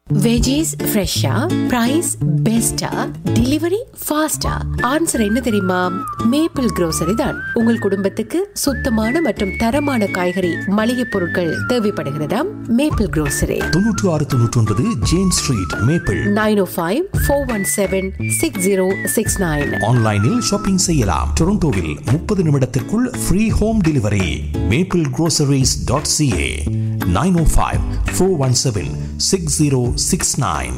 Veggies ஃப்ரெஷ்ஷா price பெஸ்டா delivery ஃபாஸ்டா ஆன்சர் என்ன தெரியுமா மேப்பிள் grocery தான் உங்கள் குடும்பத்துக்கு சுத்தமான மற்றும் தரமான காய்கறி மளிகை பொருட்கள் தேவைப்படுகிறதாம் மேப்பிள் grocery தொன்னூற்று ஆறு தொன்னூற்றி ஒன்பது James street maple nine O five four one seven six zero six nine ஆன்லைனில் ஷாப்பிங் செய்யலாம் டொரண்டோவில் முப்பது நிமிடத்திற்குள் free home delivery maple groceries.ca dot CA nine O five four one seven six zero six nine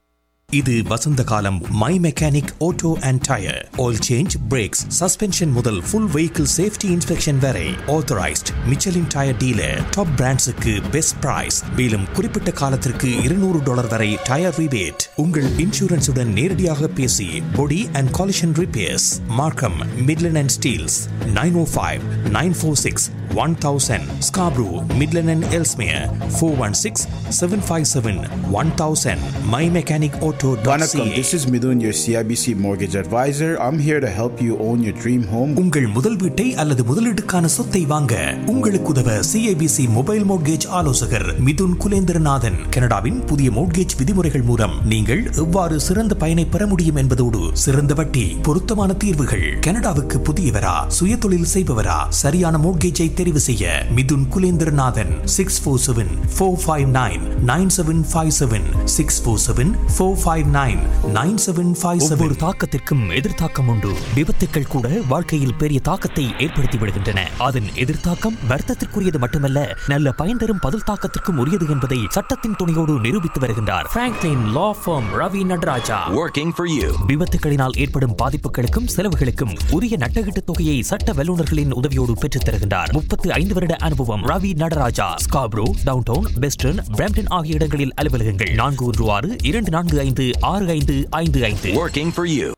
இது வசந்த காலம் my mechanic auto and tyre oil change brakes suspension முதல் full vehicle safety inspection வரை authorised Michelin tyre dealer top பிராண்ட்ஸுக்கு best price மேலும் குறிப்பிட்ட காலத்திற்கு இருநூறு டாலர் வரை டயர் ரிபேட் உங்கள் இன்சூரன்ஸுடன் நேரடியாக பேசி body and collision repairs Markham Midland and Steeles nine O five nine four six one thousand Scarborough Midland and Ellesmere four one six seven five seven one thousand my mechanic auto Vanakkam, this is Midun, your CIBC mortgage advisor. I'm here to help you own your dream home. உங்கள் முதல் வீட்டை அல்லது முதலீட்டுக்கான சொத்தை வாங்க உங்களுக்கு உதவ CIBC mobile mortgage ஆலோசகர் மிதுன் குலேந்திரநாதன் கனடாவின் புதிய மோட்கேஜ் விதிமுறைகள் மூலம் நீங்கள் எவ்வாறு சிறந்த பயனை பெற முடியும் என்பதோடு சிறந்த வட்டி பொருத்தமான தீர்வுகள் கனடாவுக்கு புதியவரா சுயதொழில் செய்பவரா சரியான மோட்கேஜை தெரிவு செய்ய Mithun Kulendranathan six four seven four five nine nine seven five seven six four seven four five nine nine seven five ஒவ்வொரு தாக்கத்திற்கும் எதிர்த்தாக்கம் உண்டு விபத்துக்கள் கூட வாழ்க்கையில் பெரிய தாக்கத்தை ஏற்படுத்தி விடுகின்றன அதன் எதிர்த்தாக்கம் வருத்தத்திற்குரியது மட்டுமல்ல நல்ல பயன் தரும் பதில் தாக்கத்திற்கும் உரியது என்பதை சட்டத்தின் துணையோடு நிரூபித்து வருகின்றார் Franklin law firm Ravi Nadaraja working for you. விபத்துகளினால் ஏற்படும் பாதிப்புகளுக்கும் செலவுகளுக்கும் உரிய நட்டகீட்டு தொகையை சட்ட வல்லுநர்களின் உதவியோடு பெற்றுத் தருகின்றார் முப்பத்து ஐந்து வருட அனுபவம் Ravi Nadaraja Scarborough downtown western Brampton ஆகிய இடங்களில் அலுவலகங்கள் நான்கு ஒன்று ஆறு இரண்டு நான்கு ஐந்து ஆறு ஐந்து ஐந்து ஐந்து Working for you.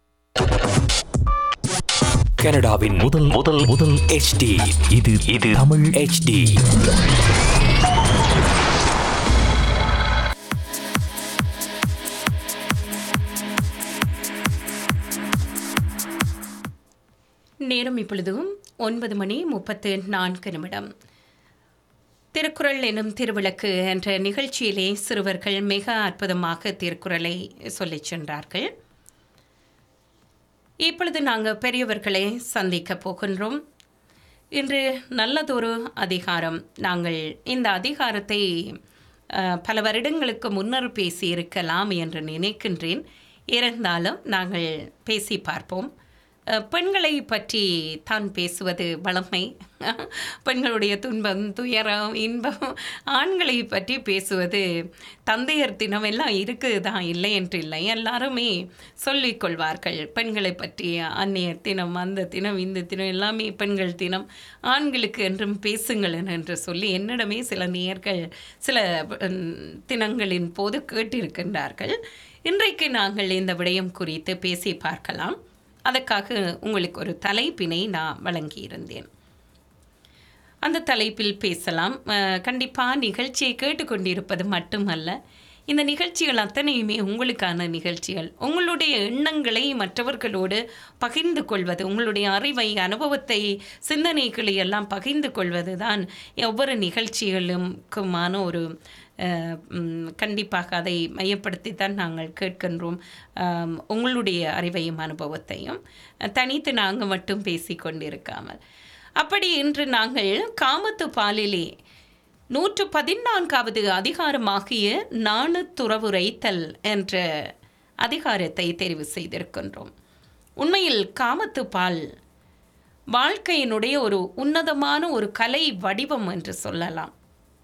கனடாவின் முதல் முதல் முதல் HD இது இது தமிழ் HD நேரம் இப்பொழுதும் ஒன்பது மணி முப்பத்து நான்கு நிமிடம் திருக்குறள் எனும் திருவிளக்கு என்ற நிகழ்ச்சியிலே சிறுவர்கள் மிக அற்புதமாக திருக்குறளை சொல்லிச் சென்றார்கள் இப்பொழுது நாங்கள் பெரியவர்களை சந்திக்க போகின்றோம் இன்று நல்லதொரு அதிகாரம் நாங்கள் இந்த அதிகாரத்தை அஹ், பல வருடங்களுக்கு முன்னர் பேசியிருக்கலாம் என்று நினைக்கின்றேன் இருந்தாலும் நாங்கள் பேசி பார்ப்போம் அஹ், பெண்களை பற்றி தான் பேசுவது வளமை பெண்களுடைய துன்பம் துயரம் இன்பம் ஆண்களை பற்றி பேசுவது தந்தையர் தினம் எல்லாம் இருக்குது தான் இல்லை என்று இல்லை எல்லாருமே சொல்லிக் கொள்வார்கள் பெண்களை பற்றி அந்நியர் தினம் அந்த தினம் இந்த தினம் எல்லாமே பெண்கள் தினம் ஆண்களுக்கு என்றும் பேசுங்கள் என்று சொல்லி என்னிடமே சில நேயர்கள் சில உம், தினங்களின் போது கேட்டிருக்கின்றார்கள் இன்றைக்கு நாங்கள் இந்த விடயம் குறித்து பேசி பார்க்கலாம் அதற்காக உங்களுக்கு ஒரு தலைப்பினை நான் வழங்கியிருந்தேன் அந்த தலைப்பில் பேசலாம் கண்டிப்பாக நிகழ்ச்சியை கேட்டுக்கொண்டிருப்பது மட்டுமல்ல இந்த நிகழ்ச்சிகள் அத்தனையுமே உங்களுக்கான நிகழ்ச்சிகள் உங்களுடைய எண்ணங்களை மற்றவர்களோடு பகிர்ந்து கொள்வது உங்களுடைய அறிவை அனுபவத்தை சிந்தனைகளை எல்லாம் பகிர்ந்து கொள்வது தான் ஒவ்வொரு நிகழ்ச்சிகளுக்குமான ஒரு அஹ், ம், கண்டிப்பாக அதை மையப்படுத்தி தான் நாங்கள் கேட்கின்றோம் ஆம், உங்களுடைய அறிவையும் அனுபவத்தையும் தனித்து நாங்கள் மட்டும் பேசி கொண்டிருக்காமல் அப்படி இன்று நாங்கள் காமத்து பாலிலே நூற்று பதினான்காவது அதிகாரமாகிய நாணுத்துறவுரைத்தல் என்ற அதிகாரத்தை தெரிவு செய்திருக்கின்றோம் உண்மையில் காமத்து பால் வாழ்க்கையினுடைய ஒரு உன்னதமான ஒரு கலை வடிவம் என்று சொல்லலாம்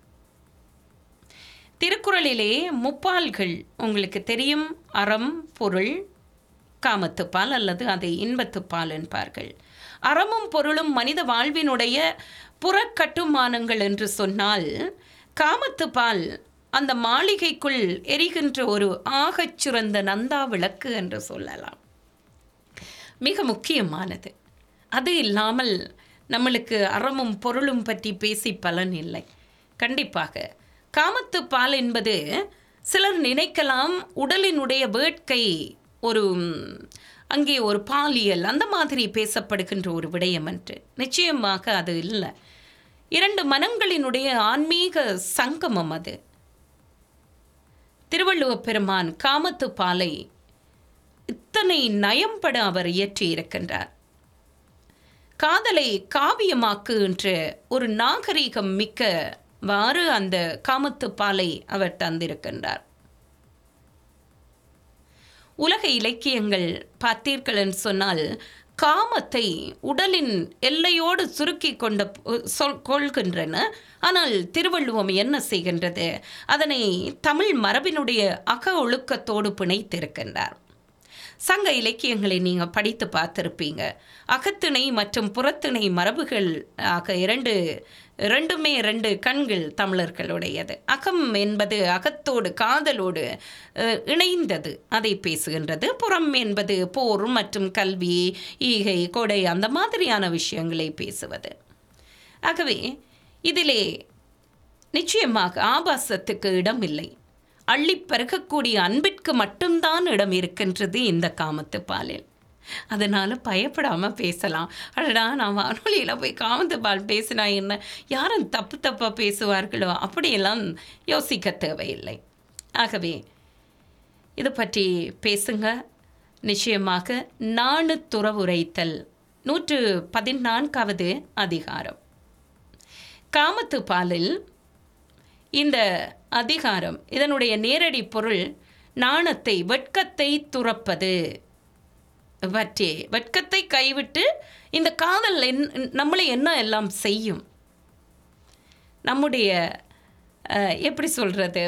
திருக்குறளிலே முப்பால்கள் உங்களுக்கு தெரியும் அறம் பொருள் காமத்துப்பால் அல்லது அதை இன்பத்துப்பால் என்பார்கள் அறமும் பொருளும் மனித வாழ்வினுடைய புறக்கட்டுமானங்கள் என்று சொன்னால் காமத்துப்பால் அந்த மாளிகைக்குள் எரிகின்ற ஒரு ஆகச் சிறந்த நந்தா விளக்கு என்று சொல்லலாம் மிக முக்கியமானது அது இல்லாமல் நம்மளுக்கு அறமும் பொருளும் பற்றி பேசி பலன் இல்லை கண்டிப்பாக காமத்து பால் என்பது சிலர் நினைக்கலாம் உடலினுடைய வேட்கை ஒரு ம், அங்கே ஒரு பாலியல் அந்த மாதிரி பேசப்படுகின்ற ஒரு விடயம் என்று நிச்சயமாக அது இல்லை இரண்டு மனங்களினுடைய ஆன்மீக சங்கமம் அது திருவள்ளுவப் பெருமான் காமத்து பாலை இத்தனை நயம்பட அவர் இயற்றியிருக்கின்றார் காதலை காவியமாக்கு என்ற ஒரு நாகரீகம் மிக்கவாறு அந்த காமத்து பாலை அவர் தந்திருக்கின்றார் உலக இலக்கியங்கள் பார்த்தீர்கள் என்று சொன்னால் காமத்தை உடலின் எல்லையோடு சுருக்கி கொண்ட சொல் கொள்கின்றன ஆனால் திருவள்ளுவம் என்ன செய்கின்றது அதனை தமிழ் மரபினுடைய அக ஒழுக்கத்தோடு பிணைத்திருக்கின்றார் சங்க இலக்கியங்களை நீங்கள் படித்து பார்த்துருப்பீங்க அகத்திணை மற்றும் புறத்திணை மரபுகள் ஆக இரண்டு ரெண்டுமே ரெண்டு கண்கள் தமிழர்களுடையது அகம் என்பது அகத்தோடு காதலோடு அஹ், இணைந்தது அதை பேசுகின்றது புறம் என்பது போர் மற்றும் கல்வி ஈகை கொடை அந்த மாதிரியான விஷயங்களை பேசுவது ஆகவே இதிலே நிச்சயமாக ஆபாசத்துக்கு இடம் இல்லை அள்ளிப் பருகக்கூடிய அன்பிற்கு மட்டும்தான் இடம் இருக்கின்றது இந்த காமத்து பாலில் அதனால் பயப்படாமல் பேசலாம் அடடா நான் வானொலியில் போய் காமத்து பால் பேசினா என்ன யாரும் தப்பு தப்பாக பேசுவார்களோ அப்படியெல்லாம் யோசிக்க தேவையில்லை ஆகவே இது பற்றி பேசுங்க நிச்சயமாக நாணு துறவுரைத்தல் நூற்று பதினான்காவது அதிகாரம் காமத்து பாலில் இந்த அதிகாரம் இதனுடைய நேரடி பொருள் நாணத்தை வெட்கத்தை துறப்பது பற்றி வெட்கத்தை கைவிட்டு இந்த காதல் என் நம்மளை என்ன எல்லாம் செய்யும் நம்முடைய அஹ், எப்படி சொல்கிறது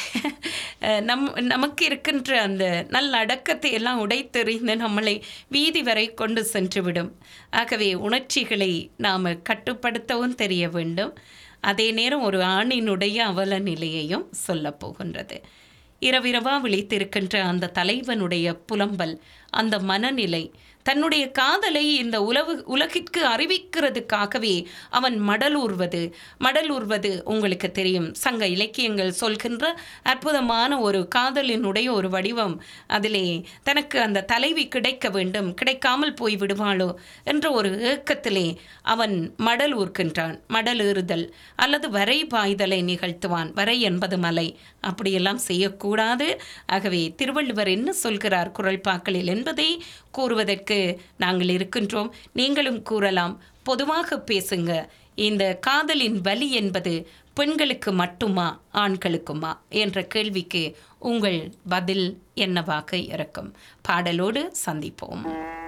நம் நமக்கு இருக்கின்ற அந்த நல்ல அடக்கத்தை எல்லாம் உடைத்தெறிந்து நம்மளை வீதி வரை கொண்டு சென்றுவிடும் ஆகவே உணர்ச்சிகளை நாம் கட்டுப்படுத்தவும் தெரிய வேண்டும் அதே நேரம் ஒரு ஆணினுடைய அவல நிலையையும் சொல்லப் போகின்றது இரவிரவா விழித்திருக்கின்ற அந்த தலைவனுடைய புலம்பல் அந்த மனநிலை தன்னுடைய காதலை இந்த உலகு உலகிற்கு அறிவிக்கிறதுக்காகவே அவன் மடலூர்வது மடலூர்வது உங்களுக்கு தெரியும் சங்க இலக்கியங்கள் சொல்கின்ற அற்புதமான ஒரு காதலினுடைய ஒரு வடிவம் அதிலே தனக்கு அந்த தலைவி கிடைக்க வேண்டும் கிடைக்காமல் போய் விடுவாளோ என்ற ஒரு ஏக்கத்திலே அவன் மடல் ஊர்க்கின்றான் மடல் ஏறுதல் அல்லது வரை பாய்தலை நிகழ்த்துவான் வரை என்பது மலை அப்படியெல்லாம் செய்யக்கூடாது ஆகவே திருவள்ளுவர் என்ன சொல்கிறார் குரல்பாக்களில் என்பதை கூறுவதற்கு நாங்கள் இருக்கின்றோம் நீங்களும் கூறலாம் பொதுவாக பேசுங்க இந்த காதலின் வலி என்பது பெண்களுக்கு மட்டுமா ஆண்களுக்குமா என்ற கேள்விக்கு உங்கள் பதில் என்னவாக இருக்கும் பாடலோடு சந்திப்போம்